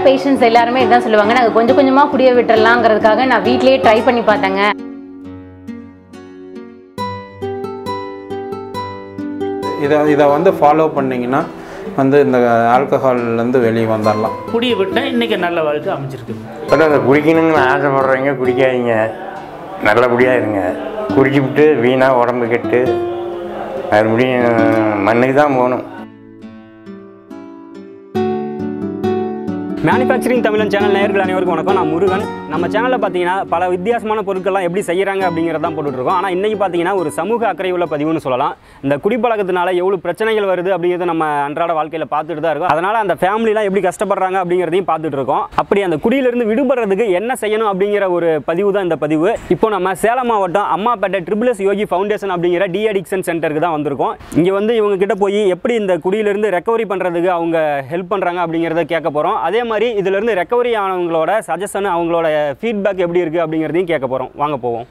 Patients எல்லாருமே இதான் சொல்லுவாங்க நாங்கள் கொஞ்சம் கொஞ்சமாக குடிய விட்டுறலாங்கிறதுக்காக நான் வீட்லேயே ட்ரை பண்ணி பார்த்தேங்க இதை இதை வந்து ஃபாலோ பண்ணிங்கன்னா வந்து இந்த ஆல்கஹால்லேருந்து வெளியே வந்துடலாம் குடியை விட்டால் இன்றைக்கி நல்ல வாழ்க்கை அமைஞ்சிருக்கு இப்போ அதை குடிக்கணுங்கன்னு ஆசைப்படுறீங்க குடிக்காதீங்க நல்லபடியாக இருங்க குடிச்சுவிட்டு வீணாக உடம்பு கெட்டு மறுபடியும் மண்ணுக்கு தான் போகணும் மேனுஃபேக்சரிங் தமிழன் சேனல் நேயர்கள் அனைவருக்கும் வணக்கம் நான் முருகன் நம்ம சேனலில் பார்த்தீங்கன்னா பல வித்தியாசமான பொருட்கள்லாம் எப்படி செய்கிறாங்க அப்படிங்கிறத தான் போட்டுட்ருக்கோம் ஆனால் இன்றைக்கி பார்த்தீங்கன்னா ஒரு சமூக அக்கறை உள்ள பதிவுன்னு சொல்லலாம் இந்த குடிப்பழக்கத்தினால எவ்வளோ பிரச்சனைகள் வருது அப்படிங்கிறத நம்ம அன்றாட வாழ்க்கையில் பார்த்துட்டு தான் இருக்கோம் அதனால் அந்த ஃபேமிலிலாம் எப்படி கஷ்டப்படுறாங்க அப்படிங்கிறதையும் பார்த்துட்டு இருக்கோம் அப்படி அந்த குடியிலிருந்து விடுபடுறதுக்கு என்ன செய்யணும் அப்படிங்கிற ஒரு பதிவு தான் இந்த பதிவு இப்போ நம்ம சேலம் மாவட்டம் Ammapettai triple S Yogi foundation அப்படிங்கிற டி அடிக்ஷன் சென்டருக்கு தான் வந்திருக்கோம் இங்கே வந்து இவங்க கிட்ட போய் எப்படி இந்த குடியிலிருந்து ரெக்கவரி பண்ணுறதுக்கு அவங்க ஹெல்ப் பண்ணுறாங்க அப்படிங்கிறத கேட்க போகிறோம் அதே மாதிரி இதிலிருந்து ரெக்கவரி ஆனவங்களோட சஜஷன் அவங்களோட ஃபீட்பேக் எப்படி இருக்குது அப்படிங்கிறதையும் கேட்க போகிறோம் வாங்க போவோம்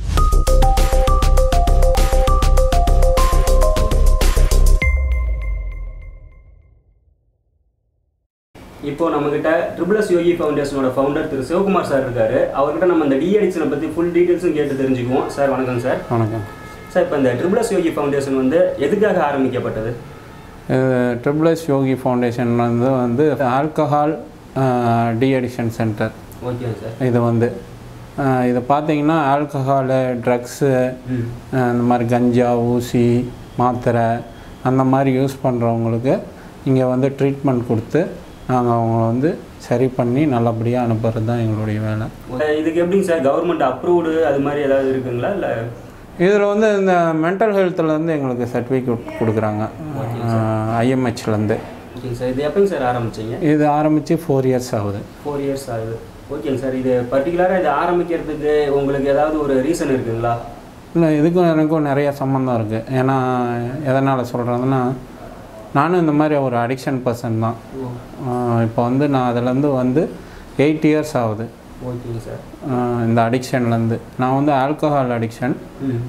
இப்போ நம்மகிட்ட ட்ரிபிள் எஸ் யோகி ஃபவுண்டேஷனோட ஃபவுண்டர் திரு சிவகுமார் சார் இருக்காரு அவர்கிட்ட நம்ம இந்த டி அடிக்ஷனை பற்றி ஃபுல் டீட்டெயில்ஸும் கேட்டு தெரிஞ்சுக்குவோம் சார் வணக்கம் சார் வணக்கம் சார் இப்போ இந்த ட்ரிபிள் எஸ் யோகி ஃபவுண்டேஷன் வந்து எதுக்காக ஆரம்பிக்கப்பட்டது ட்ரிபிள் எஸ் யோகி ஃபவுண்டேஷன் வந்து வந்து alcohol de addiction centre okay sir இது வந்து அஹ், இதை பார்த்தீங்கன்னா ஆல்கஹாலு ட்ரக்ஸு இந்த மாதிரி கஞ்சா ஊசி மாத்திரை அந்த மாதிரி யூஸ் பண்ணுறவங்களுக்கு இங்கே வந்து ட்ரீட்மெண்ட் கொடுத்து நாங்கள் அவங்கள வந்து சரி பண்ணி நல்லபடியாக அனுப்புறது தான் எங்களுடைய வேலை இதுக்கு எப்படிங்க சார் கவர்மெண்ட் அப்ரூவ்டு அது மாதிரி ஏதாவது இருக்குங்களா இல்லை இதில் வந்து இந்த மென்டல் ஹெல்த்துலேருந்து எங்களுக்கு சர்டிஃபிகேட் கொடுக்குறாங்க ஐஎம்ஹெச்லேருந்து ஓகேங்க சார் இது எப்போங்க சார் ஆரம்பிச்சீங்க இது ஆரம்பித்து ஃபோர் இயர்ஸ் ஆகுது ஃபோர் இயர்ஸ் ஆகுது ஓகேங்க சார் இது பர்டிகுலராக இது ஆரம்பிக்கிறதுக்கு உங்களுக்கு ஏதாவது ஒரு ரீசன் இருக்குங்களா இல்லை இதுக்கும் எனக்கும் நிறைய சம்மந்தம் இருக்குது ஏன்னா எதனால் சொல்கிறதுன்னா நானும் இந்த மாதிரி ஒரு அடிக்ஷன் பர்சன் தான் இப்போ வந்து நான் அதுலேருந்து வந்து எயிட் இயர்ஸ் ஆகுது ஓகேங்க சார் ஆஹ் இந்த அடிக்ஷன்லேருந்து நான் வந்து ஆல்கஹால் அடிக்ஷன் ம்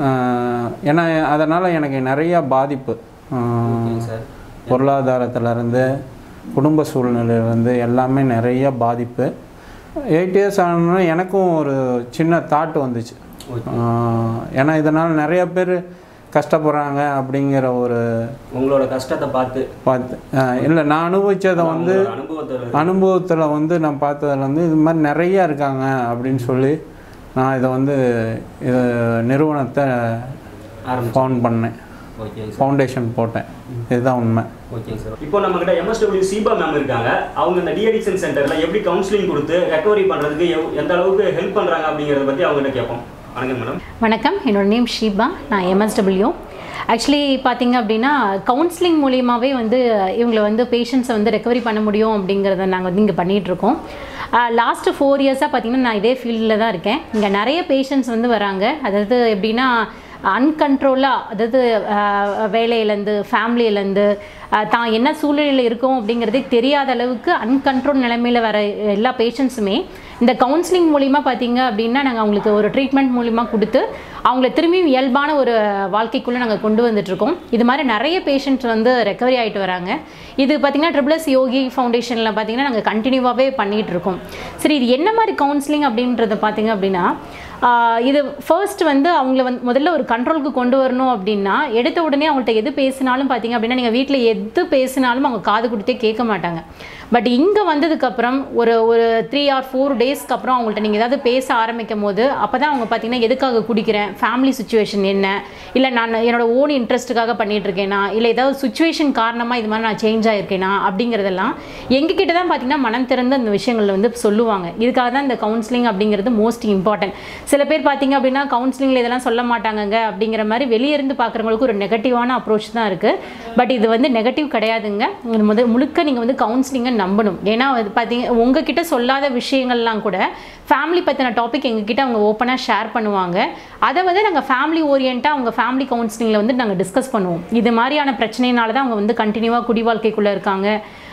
ஏன்னா அதனால் எனக்கு நிறைய பாதிப்பு ஆஹ் ஓகேங்க சார் பொருளாதாரத்திலேருந்து குடும்ப சூழ்நிலையிலேருந்து எல்லாமே நிறைய பாதிப்பு எயிட் இயர்ஸ் ஆனோன்னா எனக்கும் ஒரு சின்ன தாட் வந்துச்சு ஓகே ஆஹ் ஏன்னா இதனால் நிறைய பேர் கஷ்டப்படுறாங்க அப்படிங்கிற ஒரு உங்களோட கஷ்டத்தை பார்த்து பார்த்து இல்லை நான் அனுபவித்ததை வந்து உங்களோட அனுபவத்தில் அனுபவத்தில் வந்து நான் பார்த்ததுல வந்து இது மாதிரி நிறையா இருக்காங்க அப்படின்னு சொல்லி நான் இதை வந்து இது நிறுவனத்தை ஆரம்பிச்சு ஃபவுண்ட் பண்ணேன் ஓகேங்க சார் ஃபவுண்டேஷன் போட்டேன் இதுதான் உண்மை ஓகேங்க சார் இப்போ நம்ம கிட்ட எம்எஸ்டபிள்யூ சீபா மேம் இருக்காங்க அவங்க இந்த டிஅடிக்ஷன் சென்டர்ல எப்படி கவுன்சிலிங் கொடுத்து ரெக்கவரி பண்றதுக்கு எவ்- எந்த அளவுக்கு ஹெல்ப் பண்றாங்க அப்படிங்கறத பத்தி அவங்க கிட்ட கேட்போம் வணக்கம் மேடம் வணக்கம் என்னோட நேம் ஷீபா நான் எம்எஸ்டபிள்யூ ஆக்சுவலி பார்த்தீங்க அப்படின்னா கவுன்சிலிங் மூலியமாகவே வந்து இவங்களை வந்து பேஷண்ட்ஸை வந்து ரெக்கவரி பண்ண முடியும் அப்படிங்கிறத நாங்கள் வந்து இங்கே பண்ணிகிட்ருக்கோம் லாஸ்ட்டு ஃபோர் இயர்ஸாக பார்த்தீங்கன்னா நான் இதே ஃபீல்டில் தான் இருக்கேன் இங்கே நிறைய பேஷண்ட்ஸ் வந்து வராங்க அதாவது எப்படின்னா அன்கண்ட்ரோலாக அதாவது ஆஹ், வேலையிலேருந்து ஃபேமிலியிலேருந்து ஆஹ், தான் என்ன சூழ்நிலையில் இருக்கோம் அப்படிங்கிறதே தெரியாத அளவுக்கு அன்கண்ட்ரோல் நிலைமையில் வர எல்லா பேஷண்ட்ஸுமே இந்த கவுன்சிலிங் மூலிமா பார்த்தீங்க அப்படின்னா நாங்கள் அவங்களுக்கு ஒரு ட்ரீட்மெண்ட் மூலிமா கொடுத்து அவங்கள திரும்பியும் இயல்பான ஒரு வாழ்க்கைக்குள்ளே நாங்கள் கொண்டு வந்துட்ருக்கோம் இது மாதிரி நிறைய பேஷண்ட்ஸ் வந்து ரெக்கவரி ஆகிட்டு வராங்க இது பார்த்திங்கன்னா ட்ரிபிள்எஸ் யோகி ஃபவுண்டேஷனில் பார்த்தீங்கன்னா நாங்கள் கண்டினியூவாகவே பண்ணிகிட்டு இருக்கோம் சரி இது என்ன மாதிரி கவுன்சிலிங் அப்படின்றத பார்த்தீங்க அப்படின்னா ஆஹ் இது ஃபர்ஸ்ட் வந்து அவங்கள வந்து முதல்ல ஒரு கண்ட்ரோலுக்கு கொண்டு வரணும் அப்படின்னா எடுத்த உடனே அவங்கள்ட்ட எது பேசினாலும் பார்த்தீங்க அப்படின்னா நீங்கள் வீட்டில் எது பேசினாலும் அவங்க காது கொடுத்தே கேட்க மாட்டாங்க பட் இங்கே வந்ததுக்கப்புறம் ஒரு ஒரு த்ரீ ஆர் ஃபோர் டேஸ்க்கு அப்புறம் அவங்கள்ட்ட நீங்கள் ஏதாவது பேச ஆரம்பிக்கும் போது அப்போ தான் அவங்க பார்த்தீங்கன்னா எதுக்காக குடிக்கிறேன் ஃபேமிலி சுச்சுவேஷன் என்ன இல்லை நான் என்னோட ஓன் இன்ட்ரெஸ்ட்டுக்காக பண்ணிட்டு இருக்கேனா இல்லை ஏதாவது சுச்சுவேஷன் காரணமாக இது மாதிரி நான் சேஞ்ச் ஆயிருக்கேனா அப்படிங்கிறதெல்லாம் எங்ககிட்ட தான் பார்த்தீங்கன்னா மனம் திறந்து அந்த விஷயங்களில் வந்து சொல்லுவாங்க இதுக்காக தான் இந்த கவுன்சிலிங் அப்படிங்கிறது மோஸ்ட் இம்பார்ட்டன்ட் சில பேர் பார்த்தீங்க அப்படின்னா கவுன்சிலிங்கில் இதெல்லாம் சொல்ல மாட்டாங்கங்க அப்படிங்கிற மாதிரி வெளியே இருந்து பார்க்குறவங்களுக்கு ஒரு நெகட்டிவான அப்ரோச் தான் இருக்குது பட் இது வந்து நெகட்டிவ் கிடையாதுங்க இது முத முழுக்க நீங்கள் வந்து கவுன்சிலிங்கை நம்பணும் ஏன்னா அது பார்த்தீங்க உங்ககிட்ட சொல்லாத விஷயங்கள்லாம் கூட ஃபேமிலி பற்றின டாபிக் எங்ககிட்ட அவங்க ஓப்பனாக ஷேர் பண்ணுவாங்க அதை வந்து நாங்கள் ஃபேமிலி ஓரியண்ட்டாக அவங்க ஃபேமிலி கவுன்சிலிங்கில் வந்து நாங்கள் டிஸ்கஸ் பண்ணுவோம் இது மாதிரியான பிரச்சனையினால தான் அவங்க வந்து கண்டினியூவாக குடி வாழ்க்கைக்குள்ளே இருக்காங்க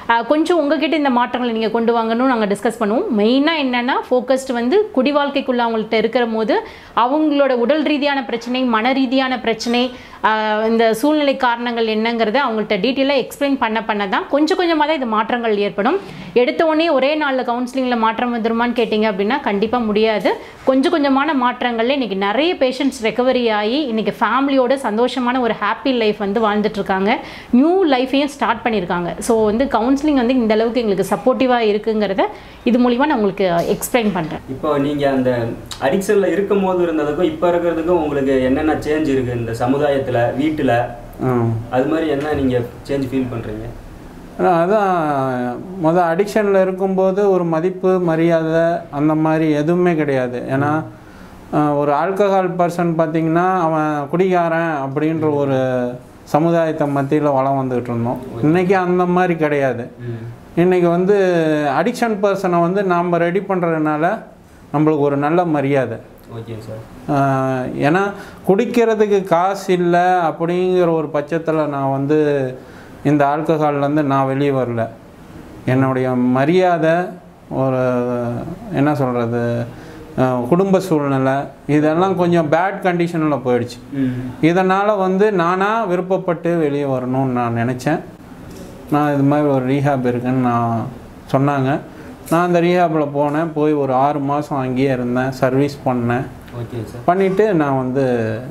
ஆஹ் கொஞ்சம் உங்ககிட்ட இந்த மாற்றங்களை நீங்கள் கொண்டு வாங்கணும்னு நாங்கள் டிஸ்கஸ் பண்ணுவோம் மெயினாக என்னென்னா ஃபோக்கஸ்டு வந்து குடி வாழ்க்கைக்குள்ள அவங்கள்ட்ட இருக்கிற போது அவங்களோட உடல் ரீதியான பிரச்சனை மன ரீதியான பிரச்சனை ஆஹ் இந்த சூழ்நிலை காரணங்கள் என்னங்கிறத அவங்கள்ட்ட டீட்டெயிலாக எக்ஸ்பிளைன் பண்ண பண்ண தான் கொஞ்சம் கொஞ்சமாக தான் இது மாற்றங்கள் ஏற்படும் எடுத்த உடனே ஒரே நாளில் கவுன்சிலிங்கில் மாற்றம் வந்துருமான்னு கேட்டிங்க அப்படின்னா கண்டிப்பாக முடியாது கொஞ்சம் கொஞ்சமான மாற்றங்கள்ல இன்றைக்கி நிறைய பேஷண்ட்ஸ் ரெக்கவரி ஆகி இன்றைக்கி ஃபேமிலியோட சந்தோஷமான ஒரு ஹாப்பி லைஃப் வந்து வாழ்ந்துட்டு இருக்காங்க நியூ லைஃபையும் ஸ்டார்ட் பண்ணியிருக்காங்க ஸோ வந்து கவுன்சிலிங் வந்து இந்த அளவுக்கு எங்களுக்கு சப்போர்ட்டிவாக இருக்குங்கிறத இது மூலிமா நான் உங்களுக்கு எக்ஸ்பிளைன் பண்ணுறேன் இப்போ நீங்கள் அந்த அடிக்ஷனில் இருக்கும் போது இருந்ததுக்கும் இப்போ இருக்கிறதுக்கும் உங்களுக்கு என்னென்ன சேஞ்ச் இருக்குது இந்த சமுதாயத்தில் வீட்டில் ம் அது மாதிரி என்ன நீங்கள் சேஞ்ச் ஃபீல் பண்ணுறீங்க ஆனா, அதான் மொதல் அடிக்ஷனில் இருக்கும்போது ஒரு மதிப்பு மரியாதை அந்த மாதிரி எதுவுமே கிடையாது ஏன்னா அஹ், ஒரு ஆல்கஹால் பர்சன் பார்த்திங்கன்னா அவன் குடிகாரன் அப்படின்ற ஒரு சமுதாயத்தை மத்தியில் வளம் வந்துக்கிட்டு இருந்தோம் இன்றைக்கி அந்த மாதிரி கிடையாது இன்றைக்கி வந்து அடிக்ஷன் பர்சனை வந்து நாம் ரெடி பண்ணுறதுனால நம்மளுக்கு ஒரு நல்ல மரியாதை ஓகே சார் ஆஹ் ஏன்னா குடிக்கிறதுக்கு காசு இல்லை அப்படிங்கிற ஒரு பட்சத்தில் நான் வந்து இந்த ஆல்கஹால்லேருந்து நான் வெளியே வரல என்னுடைய மரியாதை ஒரு என்ன சொல்கிறது குடும்ப சூழ்நிலை இதெல்லாம் கொஞ்சம் பேட் கண்டிஷனில் போயிடுச்சு இதனால் வந்து நானாக விருப்பப்பட்டு வெளியே வரணும்னு நான் நினச்சேன் நான் இது மாதிரி ஒரு ரீஹாப் இருக்குன்னு நான் சொன்னாங்க நான் அந்த ரீஹாப்பில் போனேன் போய் ஒரு ஆறு மாதம் அங்கேயே இருந்தேன் சர்வீஸ் பண்ணேன் ஓகே சார் பண்ணிவிட்டு நான் வந்து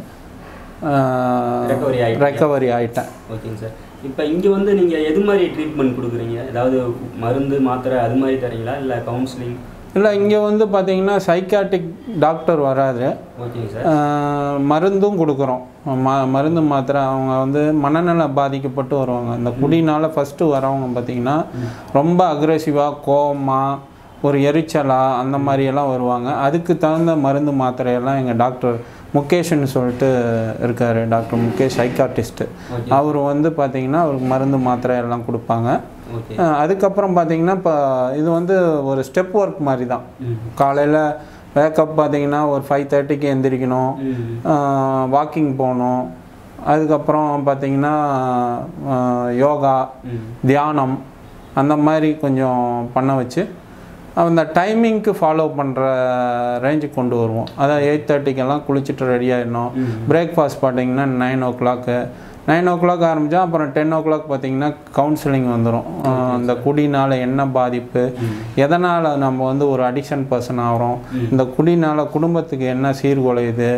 Recovery ஆயிட்டீங்க. ரெக்கவரி ஆயிட்டேன் ஓகேங்க சார் இப்போ இங்கே வந்து நீங்கள் எது மாதிரி ட்ரீட்மெண்ட் கொடுக்குறீங்க ஏதாவது மருந்து மாத்திரை அது மாதிரி தரீங்களா இல்லை கவுன்சிலிங் இல்லை இங்கே வந்து பார்த்தீங்கன்னா சைக்காட்டிக் டாக்டர் வராது ஓகேங்க சார் ஆஹ் மருந்தும் கொடுக்குறோம் ம மருந்து மாத்திரை அவங்க வந்து மனநல பாதிக்கப்பட்டு வருவாங்க இந்த குடினால் ஃபஸ்ட்டு வரவங்க பார்த்திங்கன்னா ரொம்ப அக்ரெசிவாக கோவமாக ஒரு எரிச்சலா அந்த மாதிரியெல்லாம் வருவாங்க அதுக்கு தகுந்த மருந்து மாத்திரையெல்லாம் எங்கள் டாக்டர் முகேஷ்னு சொல்லிட்டு இருக்கார் டாக்டர் முகேஷ் சைக்காட்டிஸ்ட்டு அவர் வந்து பார்த்திங்கன்னா அவருக்கு மருந்து மாத்திரை எல்லாம் கொடுப்பாங்க ஓகே ஆஹ் அதுக்கப்புறம் பார்த்தீங்கன்னா இப்போ இது வந்து ஒரு ஸ்டெப் ஒர்க் மாதிரி தான் காலையில் வேக்கப் பார்த்தீங்கன்னா ஒரு ஃபைவ் தேர்ட்டிக்கு எந்திரிக்கணும் வாக்கிங் போகணும் அதுக்கப்புறம் பார்த்தீங்கன்னா ஆஹ் யோகா தியானம் அந்த மாதிரி கொஞ்சம் பண்ண வச்சு அந்த டைமிங்க்கு ஃபாலோ பண்ணுற ரேஞ்சுக்கு கொண்டு வருவோம் அதான் எயிட் தேர்ட்டிக்கெல்லாம் குளிச்சுட்டு ரெடி ஆகிடணும் பிரேக்ஃபாஸ்ட் பார்த்தீங்கன்னா nine o'clock nine o'clock ஆரம்பித்தா அப்புறம் டென் ஓ கிளாக் பார்த்தீங்கன்னா கவுன்சிலிங் வந்துடும் அந்த குடினால் என்ன பாதிப்பு எதனால் நம்ம வந்து ஒரு அடிக்ஷன் பர்சன் ஆகிறோம் இந்த குடினால் குடும்பத்துக்கு என்ன சீர்குலையுது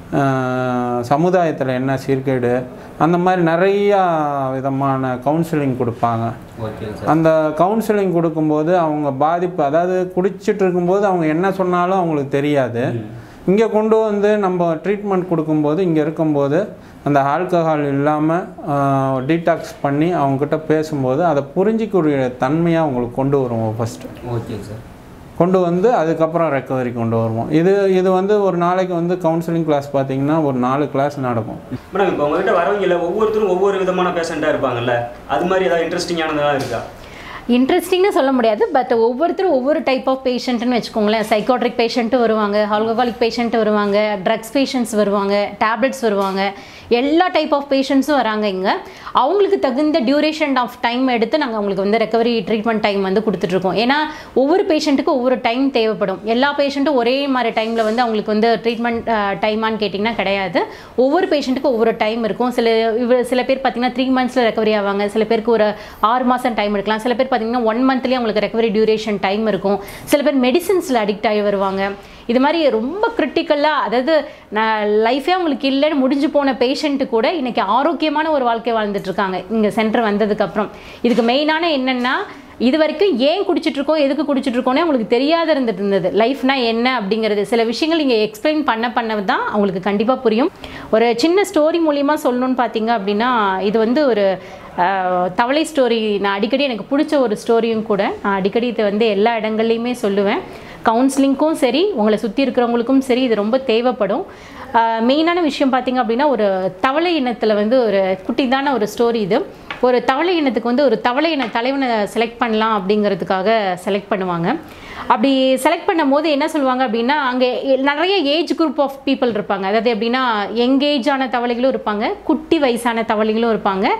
சமுதாயத்தில் என்ன சீர்கேடு அந்த மாதிரி நிறையா விதமான கவுன்சிலிங் கொடுப்பாங்க ஓகே சார் அந்த கவுன்சிலிங் கொடுக்கும்போது அவங்க பாதிப்பு அதாவது குடிச்சிட்டு இருக்கும்போது அவங்க என்ன சொன்னாலும் அவங்களுக்கு தெரியாது இங்கே கொண்டு வந்து நம்ம ட்ரீட்மெண்ட் கொடுக்கும்போது இங்கே இருக்கும்போது அந்த ஆல்கஹால் இல்லாமல் டீடாக்ஸ் பண்ணி அவங்கக்கிட்ட பேசும்போது அதை புரிஞ்சிக்கூடிய தன்மையாக அவங்களுக்கு கொண்டு வருவோம் ஃபஸ்ட்டு ஓகே சார் கொண்டு வந்து அதுக்கப்புறம் ரெக்கவரி கொண்டு வருவோம் இது இது வந்து ஒரு நாளைக்கு வந்து கவுன்சிலிங் கிளாஸ் பார்த்தீங்கன்னா ஒரு நாலு கிளாஸ் நடக்கும் மேடம் இப்போ உங்ககிட்ட வரவங்கள ஒவ்வொருத்தரும் ஒவ்வொரு விதமான பேஷண்ட்டாக இருப்பாங்கல்ல அது மாதிரி ஏதாவது இன்ட்ரெஸ்டிங்கானதெல்லாம் இருக்கா இன்ட்ரெஸ்டிங்னு சொல்ல முடியாது பட் ஒவ்வொருத்தரும் ஒவ்வொரு டைப் ஆஃப் பேஷண்ட்னு வச்சுக்கோங்களேன் சைக்காட்ரிக் பேஷண்ட்டு வருவாங்க ஆல்கஹாலிக் பேஷண்ட் வருவாங்க ட்ரக்ஸ் பேஷண்ட்ஸ் வருவாங்க டேப்லெட்ஸ் வருவாங்க எல்லா டைப் ஆஃப் பேஷண்ட்ஸும் வராங்க இங்கே அவங்களுக்கு தகுந்த டியூரேஷன் ஆஃப் டைம் எடுத்து நாங்கள் அவங்களுக்கு வந்து ரெக்கவரி ட்ரீட்மெண்ட் டைம் வந்து கொடுத்துட்ருக்கோம் ஏன்னா ஒவ்வொரு பேஷண்ட்டுக்கும் ஒவ்வொரு டைம் தேவைப்படும் எல்லா பேஷண்ட்டும் ஒரே மாதிரி டைமில் வந்து அவங்களுக்கு வந்து ட்ரீட்மெண்ட் டைமான்னு கேட்டிங்கன்னா கிடையாது ஒவ்வொரு பேஷண்ட்டுக்கும் ஒவ்வொரு டைம் இருக்கும் சில இவ சில பேர் பார்த்தீங்கன்னா த்ரீ மந்த்ஸில் ரெக்கவரி ஆவாங்க சில பேருக்கு ஒரு ஆறு மாதம் டைம் எடுக்கலாம் சில பேர் பார்த்தீங்கன்னா ஒன் மந்த்லேயே அவங்களுக்கு ரெக்கவரி டியூரேஷன் டைம் இருக்கும் சில பேர் மெடிசின்ஸில் அடிக்ட் ஆகி வருவாங்க இது மாதிரி ரொம்ப கிரிட்டிக்கலாக அதாவது நான் லைஃபே அவங்களுக்கு இல்லைன்னு முடிஞ்சு போன பேஷண்ட்டு கூட இன்னைக்கு ஆரோக்கியமான ஒரு வாழ்க்கை வாழ்ந்துட்டு இருக்காங்க இங்கே சென்டர் வந்ததுக்கப்புறம் இதுக்கு மெயினான என்னென்னா இது வரைக்கும் ஏன் குடிச்சிட்டு இருக்கோம் எதுக்கு குடிச்சிட்டு இருக்கோன்னே அவங்களுக்கு தெரியாத இருந்துட்டு இருந்தது லைஃப்னா என்ன அப்படிங்கிறது சில விஷயங்கள் நீங்கள் எக்ஸ்பிளைன் பண்ண பண்ண தான் அவங்களுக்கு கண்டிப்பாக புரியும் ஒரு சின்ன ஸ்டோரி மூலியமாக சொல்லணும்னு பார்த்தீங்க அப்படின்னா இது வந்து ஒரு ஆஹ், தவளை ஸ்டோரி நான் அடிக்கடி எனக்கு பிடிச்ச ஒரு ஸ்டோரியும் கூட நான் அடிக்கடி இதை வந்து எல்லா இடங்கள்லையுமே சொல்லுவேன் கவுன்சிலிங்க்கும் சரி உங்களை சுற்றி இருக்கிறவங்களுக்கும் சரி இது ரொம்ப தேவைப்படும் மெயினான விஷயம் பார்த்தீங்க அப்படின்னா ஒரு தவளை இனத்தில் வந்து ஒரு குட்டிதான ஒரு ஸ்டோரி இது ஒரு தவளை இனத்துக்கு வந்து ஒரு தவளை இன தலைவனை செலக்ட் பண்ணலாம் அப்படிங்கிறதுக்காக செலக்ட் பண்ணுவாங்க அப்படி செலக்ட் பண்ணும்போது என்ன சொல்லுவாங்க அப்படின்னா அங்கே நிறைய ஏஜ் குரூப் ஆஃப் பீப்புள் இருப்பாங்க அதாவது எப்படின்னா யங் ஏஜான தவளைகளும் இருப்பாங்க குட்டி வயசான தவளைகளும் இருப்பாங்க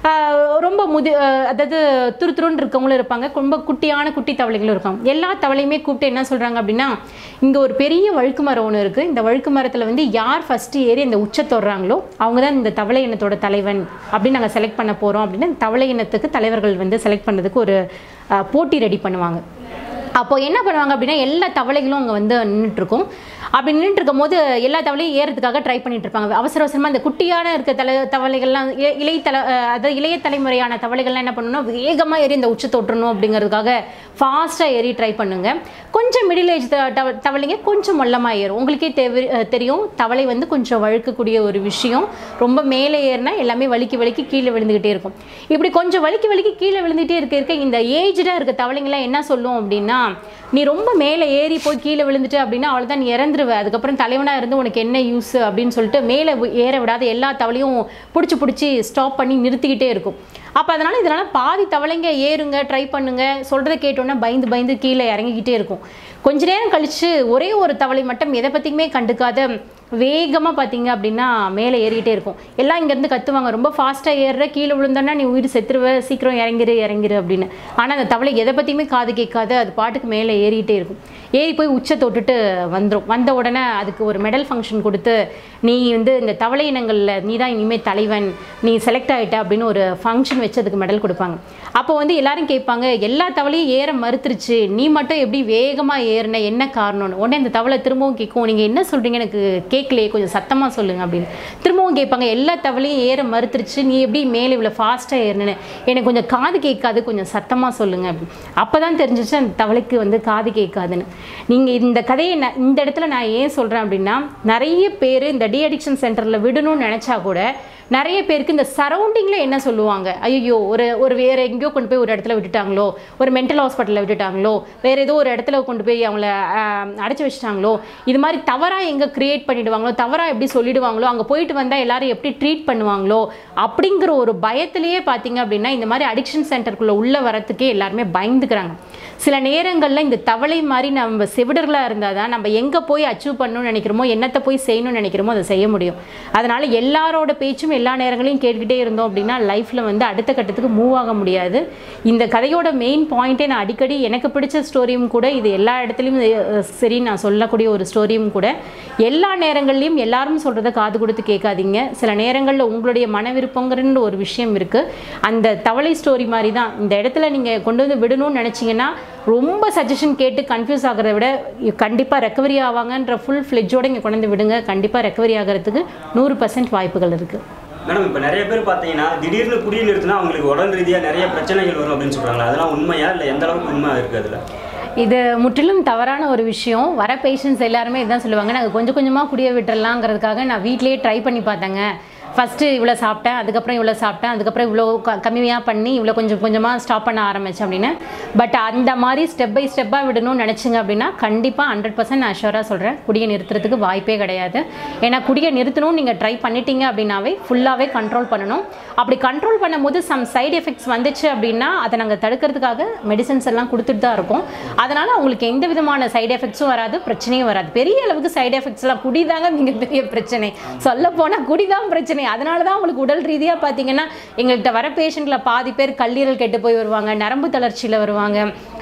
ஆஹ் ரொம்ப முதி ஆஹ் அதாவது துரு துருன்னு இருக்கவங்களும் இருப்பாங்க ரொம்ப குட்டியான குட்டி தவளைகளும் இருக்காங்க எல்லா தவளையுமே கூப்பிட்டு என்ன சொல்கிறாங்க அப்படின்னா இங்கே ஒரு பெரிய வழுக்கு மரம் ஒன்று இருக்குது இந்த வழுக்கு மரத்தில் வந்து யார் ஃபஸ்ட்டு ஏறி அந்த உச்ச தொடுறாங்களோ அவங்க தான் இந்த தவளை இனத்தோட தலைவன் அப்படின்னு நாங்கள் செலக்ட் பண்ண போகிறோம் அப்படின்னு இந்த தவளை இனத்துக்கு தலைவர்கள் வந்து செலக்ட் பண்ணுறதுக்கு ஒரு ஆஹ் போட்டி ரெடி பண்ணுவாங்க அப்போ என்ன பண்ணுவாங்க அப்படின்னா எல்லா தவளைகளும் அங்கே வந்து நின்றுட்டு இருக்கும் அப்படி நின்றுட்டு இருக்கும் போது எல்லா தவளையும் ஏறதுக்காக ட்ரை பண்ணிட்டு இருப்பாங்க அவசர அவசரமாக இந்த குட்டியான இருக்க தலை தவளைகள்லாம் இ- இளைய தலை அஹ் அதாவது இளைய தலைமுறையான தவளைகள்லாம் என்ன பண்ணணும்னா வேகமாக ஏறி இந்த உச்ச தொட்டணும் அப்படிங்கிறதுக்காக ஃபாஸ்ட்டாக ஏறி ட்ரை பண்ணுங்க கொஞ்சம் மிடில் ஏஜ் தவளைங்க கொஞ்சம் மொல்லமாக ஏறும் உங்களுக்கே தெவி- அஹ் தெரியும் தவளை வந்து கொஞ்சம் வழுக்கக்கூடிய ஒரு விஷயம் ரொம்ப மேலே ஏறினா எல்லாமே வலிக்கி வலிக்கி கீழே விழுந்துக்கிட்டே இருக்கும் இப்படி கொஞ்சம் வலிக்கி வலிக்கி கீழே விழுந்துகிட்டே இருக்க இருக்க இந்த ஏஜ்டாக இருக்க தவளைங்களாம் என்ன சொல்லும் அப்படின்னா நீ ரொம்ப மேலே ஏறி போய் கீழே விழுந்துட்டு அப்படின்னா அவ்வளோதான் நீ இறந்துருவ அதுக்கப்புறம் தலைவனாக இருந்து உனக்கு என்ன யூஸ் அப்படின்னு சொல்லிட்டு மேலே வி- ஏற விடாத எல்லா தவளையும் பிடிச்சி பிடிச்சி ஸ்டாப் பண்ணி நிறுத்திக்கிட்டே இருக்கும் அப்போ அதனால் இதனால் பாதி தவளைங்க ஏறுங்க ட்ரை பண்ணுங்க சொல்கிறத கேட்டோன்னே பயந்து பயந்து கீழே இறங்கிக்கிட்டே இருக்கும் கொஞ்ச நேரம் கழித்து ஒரே ஒரு தவளை மட்டும் எதை பற்றியுமே கண்டுக்காத வேகமாக பார்த்தீங்க அப்படின்னா மேலே ஏறிக்கிட்டே இருக்கும் எல்லாம் இங்கேருந்து கத்துவாங்க ரொம்ப ஃபாஸ்ட்டாக ஏறுற கீழே விழுந்தோன்னா நீ உயிர் செத்துருவ சீக்கிரம் இறங்கிரு இறங்கிரு அப்படின்னு ஆனால் அந்த தவளை எதை பற்றியுமே காது கேட்காத அது பாட்டுக்கு மேலே ஏறிக்கிட்டே இருக்கும் ஏறி போய் உச்ச தொட்டுட்டு வந்துடும் வந்த உடனே அதுக்கு ஒரு மெடல் ஃபங்க்ஷன் கொடுத்து நீ வந்து இந்த தவளை இனங்களில் நீ தான் இனிமேல் தலைவன் நீ செலக்ட் ஆகிட்ட அப்படின்னு ஒரு ஃபங்க்ஷன் வச்சு அதுக்கு மெடல் கொடுப்பாங்க அப்போ வந்து எல்லாரும் கேட்பாங்க எல்லா தவளையும் ஏற மறுத்துருச்சு நீ மட்டும் எப்படி வேகமாக ஏறின என்ன காரணம்னு உடனே இந்த தவளை திரும்பவும் கேட்கும் நீங்கள் என்ன சொல்கிறீங்க எனக்கு கேட்கலையே கொஞ்சம் சத்தமாக சொல்லுங்க அப்படின்னு திரும்பவும் கேட்பாங்க எல்லா தவளையும் ஏற மறுத்துருச்சு நீ எப்படி மேலே இவ்வளோ ஃபாஸ்ட்டாக ஏறினேன்னு எனக்கு கொஞ்சம் காது கேட்காது கொஞ்சம் சத்தமாக சொல்லுங்க அப்படின்னு அப்போ தான் தெரிஞ்சிச்சு அந்த தவளைக்கு வந்து காது கேட்காதுன்னு நீங்கள் இந்த கதையை நான் இந்த இடத்துல நான் ஏன் சொல்கிறேன் அப்படின்னா நிறைய பேர் இந்த டி அடிக்ஷன் சென்டரில் விடணும்னு நினச்சா கூட நிறைய பேருக்கு இந்த சரௌண்டிங்கில் என்ன சொல்லுவாங்க ஐயோ ஒரு ஒரு வேறு எங்கேயோ கொண்டு போய் ஒரு இடத்துல விட்டுட்டாங்களோ ஒரு மென்டல் ஹாஸ்பிட்டலில் விட்டுட்டாங்களோ வேறு ஏதோ ஒரு இடத்துல கொண்டு போய் அவங்கள ஆஹ், அடைச்சி வச்சுட்டாங்களோ இது மாதிரி தவறாக எங்கே க்ரியேட் பண்ணிடுவாங்களோ தவறாக எப்படி சொல்லிடுவாங்களோ அங்கே போயிட்டு வந்தால் எல்லாரும் எப்படி ட்ரீட் பண்ணுவாங்களோ அப்படிங்கிற ஒரு பயத்திலேயே பார்த்தீங்க அப்படின்னா இந்த மாதிரி அடிக்ஷன் சென்டருக்குள்ளே உள்ளே வரத்துக்கே எல்லாருமே பயந்துக்கிறாங்க சில நேரங்களில் இந்த தவளை மாதிரி நம்ம செவிடர்களாக இருந்தால் தான் நம்ம எங்கே போய் அச்சீவ் பண்ணணும்னு நினைக்கிறோமோ என்னத்தை போய் செய்யணும்னு நினைக்கிறோமோ அதை செய்ய முடியும் அதனால் எல்லாரோட பேச்சும் எல்லா நேரங்களையும் கேட்டுக்கிட்டே இருந்தோம் அப்படின்னா லைஃப்பில் வந்து அடுத்த கட்டத்துக்கு மூவ் ஆக முடியாது இந்த கதையோட மெயின் பாயிண்ட்டே நான் அடிக்கடி எனக்கு பிடிச்ச ஸ்டோரியும் கூட இது எல்லா இடத்துலையும் அஹ், சரி நான் சொல்லக்கூடிய ஒரு ஸ்டோரியும் கூட எல்லா நேரங்கள்லையும் எல்லாரும் சொல்கிறத காது கொடுத்து கேட்காதீங்க சில நேரங்களில் உங்களுடைய மன விருப்பங்கிற ஒரு விஷயம் இருக்குது அந்த தவளை ஸ்டோரி மாதிரி தான் இந்த இடத்துல நீங்கள் கொண்டு வந்து விடணும்னு நினச்சிங்கன்னா ரொம்ப சஜஷன் கேட்டு கன்ஃபியூஸ் ஆகிறத விட கண்டிப்பாக ரெக்கவரி ஆவாங்கன்ற ஃபுல் ஃப்ளெஜோடு இங்கே கொண்டு வந்து விடுங்க கண்டிப்பாக ரெக்கவரி ஆகிறதுக்கு நூறு பர்சன்ட் வாய்ப்புகள் இருக்குது மேடம் இப்போ நிறைய பேர் பார்த்தீங்கன்னா திடீர்னு குடி நிறுத்தினா அவங்களுக்கு உடல் ரீதியாக நிறைய பிரச்சனைகள் வரும் அப்படின்னு சொல்கிறாங்களா அதெல்லாம் உண்மையா இல்லை எந்த அளவுக்கு உண்மை இருக்குது அதில் இது முற்றிலும் தவறான ஒரு விஷயம் வர பேஷண்ட்ஸ் எல்லாருமே இதான் சொல்லுவாங்க நாங்கள் கொஞ்சம் கொஞ்சமாக குடிய விட்டுறலாங்கிறதுக்காக நான் வீட்டிலேயே ட்ரை பண்ணி பார்த்தேங்க ஃபஸ்ட்டு இவ்வளோ சாப்பிட்டேன் அதுக்கப்புறம் இவ்வளோ சாப்பிட்டேன் அதுக்கப்புறம் இவ்வளோ க- கம்மியாக பண்ணி இவ்வளோ கொஞ்சம் கொஞ்சமாக ஸ்டாப் பண்ண ஆரம்பித்தேன் அப்படின்னு பட் அந்த மாதிரி ஸ்டெப் பை ஸ்டெப்பாக விடணும்னு நினச்சிங்க அப்படின்னா கண்டிப்பாக ஹண்ட்ரட் பர்சன்ட் நான் ஷூராக சொல்கிறேன் குடியை நிறுத்துறதுக்கு வாய்ப்பே கிடையாது ஏன்னா குடியை நிறுத்தணும்னு நீங்கள் ட்ரை பண்ணிட்டீங்க அப்படின்னாவே ஃபுல்லாகவே கண்ட்ரோல் பண்ணணும் அப்படி கண்ட்ரோல் பண்ணும்போது சம் சைடு எஃபெக்ட்ஸ் வந்துச்சு அப்படின்னா அதை நாங்கள் தடுக்கிறதுக்காக மெடிசன்ஸ் எல்லாம் கொடுத்துட்டு தான் இருக்கோம் அதனால் அவங்களுக்கு எந்த விதமான சைடு எஃபெக்ட்ஸும் வராது பிரச்சனையும் வராது பெரிய அளவுக்கு சைடு எஃபெக்ட்ஸ்லாம் குடிதாங்க மிகப்பெரிய பிரச்சனை சொல்ல போனால் குடிதான் பிரச்சனை அதனால தான் உங்களுக்கு உடல் ரீதியாக பார்த்தீங்கன்னா எங்கள்கிட்ட வர பேஷண்ட்டில் பாதி பேர் கல்லீரல் கெட்டு போய் வருவாங்க நரம்பு தளர்ச்சியில் வருவாங்க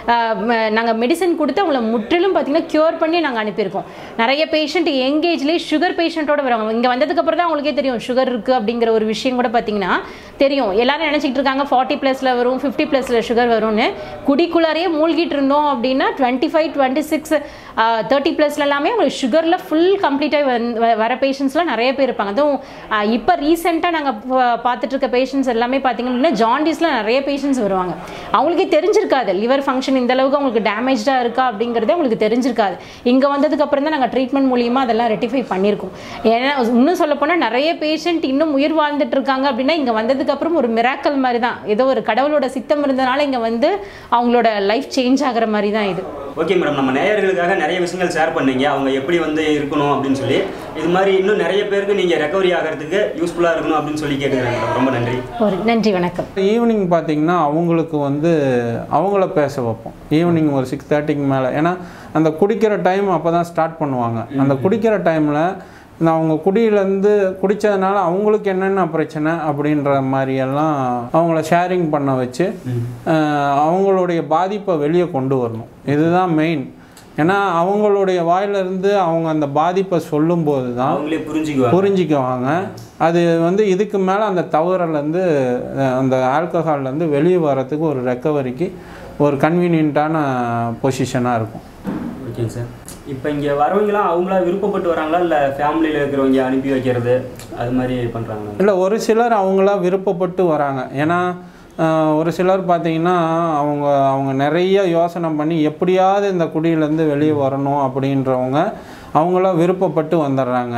நாங்கள் மெடிசன் கொடுத்து அவங்கள முற்றிலும் பார்த்தீங்கன்னா க்யூர் பண்ணி நாங்கள் அனுப்பியிருக்கோம் நிறைய பேஷண்ட் எங்கேஜ்லேயே சுகர் பேஷண்ட்டோட வருவாங்க இங்கே வந்ததுக்கப்புறம் தான் அவங்களுக்கே தெரியும் சுகர் இருக்குது அப்படிங்கிற ஒரு விஷயம் கூட பார்த்தீங்கன்னா தெரியும் எல்லாரும் நினச்சிக்கிட்டு இருக்காங்க ஃபார்ட்டி ப்ளஸில் வரும் ஃபிஃப்டி ப்ளஸில் சுகர் வரும்னு குடிக்குள்ளாரையே மூழ்கிட்டு இருந்தோம் அப்படின்னா twenty five twenty six thirty ப்ளஸ்ல எல்லாமே உங்களுக்கு சுகரில் ஃபுல் கம்ப்ளீட்டாக வர பேஷண்ட்ஸ்லாம் நிறைய பேர் இருப்பாங்க அதுவும் இப்போ ரீசெண்டாக நாங்கள் பார்த்துட்டு இருக்க பேஷண்ட்ஸ் எல்லாமே பார்த்தீங்க அப்படின்னா ஜாண்டிஸில் நிறைய பேஷண்ட்ஸ் வருவாங்க அவங்களுக்கே தெரிஞ்சிருக்காது லிவர் ஃபங்க்ஷன் இந்த அளவுக்கு அவங்களுக்கு டேமேஜாக இருக்கா அப்படிங்கிறதே அவங்களுக்கு தெரிஞ்சிருக்காது இங்கே வந்ததுக்கு அப்புறம் தான் நாங்கள் ட்ரீட்மெண்ட் மூலியமாக அதெல்லாம் ரெட்டிஃபை பண்ணியிருக்கோம் ஏன்னா இன்னும் சொல்லப்போனால் நிறைய பேஷண்ட் இன்னும் உயிர் வாழ்ந்துட்டு இருக்காங்க அப்படின்னா இங்கே வந்ததுக்கு அப்புறம் ஒரு மிராக்கல் மாதிரி தான் ஏதோ ஒரு கடவுளோட சித்தம் இருந்தனால இங்கே வந்து அவங்களோட லைஃப் சேஞ்ச் ஆகுற மாதிரி தான் இது ஓகே மேடம் நம்ம நேயர்களுக்காக நிறைய விஷயங்கள் ஷேர் பண்ணீங்க அவங்க எப்படி வந்து இருக்கணும் அப்படின்னு சொல்லி இது மாதிரி இன்னும் நிறைய பேருக்கு நீங்கள் ரெக்கவரி ஆகிறதுக்கு யூஸ்ஃபுல்லாக இருக்கணும் அப்படின்னு சொல்லி கேட்குறேன் மேடம் ரொம்ப நன்றி ஒரு நன்றி வணக்கம் ஈவினிங் பார்த்தீங்கன்னா அவங்களுக்கு வந்து அவங்கள பேச வைப்போம் ஈவினிங் ஒரு சிக்ஸ் தேர்ட்டிக்கு மேலே ஏன்னா அந்த குடிக்கிற டைம் அப்போ தான் ஸ்டார்ட் பண்ணுவாங்க அந்த குடிக்கிற டைமில் இந்த அவங்க குடியிலேருந்து குடித்ததுனால அவங்களுக்கு என்னென்ன பிரச்சனை அப்படின்ற மாதிரியெல்லாம் அவங்கள ஷேரிங் பண்ண வச்சு அஹ், அவங்களுடைய பாதிப்பை வெளியே கொண்டு வரணும் இதுதான் மெயின் ஏன்னா அவங்களுடைய வாயிலிருந்து அவங்க அந்த பாதிப்பை சொல்லும்போது தான் அவங்களே புரிஞ்சுக்குவாங்க புரிஞ்சிக்குவாங்க அது வந்து இதுக்கு மேலே அந்த தவறுலேருந்து அந்த ஆல்கஹால்லேருந்து வெளியே வர்றதுக்கு ஒரு ரெக்கவரிக்கு ஒரு கன்வீனியண்ட்டான பொசிஷனாக இருக்கும் ஓகேங்க சார் இப்போ இங்கே வரவங்கலாம் அவங்களா விருப்பப்பட்டு வராங்களா இல்லை ஃபேமிலியில் இருக்கிறவங்க அனுப்பி வைக்கிறது அது மாதிரி பண்ணுறாங்களா இல்லை ஒரு சிலர் அவங்களா விருப்பப்பட்டு வராங்க ஏன்னா ஆஹ், ஒரு சிலர் பார்த்தீங்கன்னா அவங்க அவங்க நிறைய யோசனை பண்ணி எப்படியாவது இந்த குடியிலேருந்து வெளியே வரணும் அப்படின்றவங்க அவங்களா விருப்பப்பட்டு வந்துடுறாங்க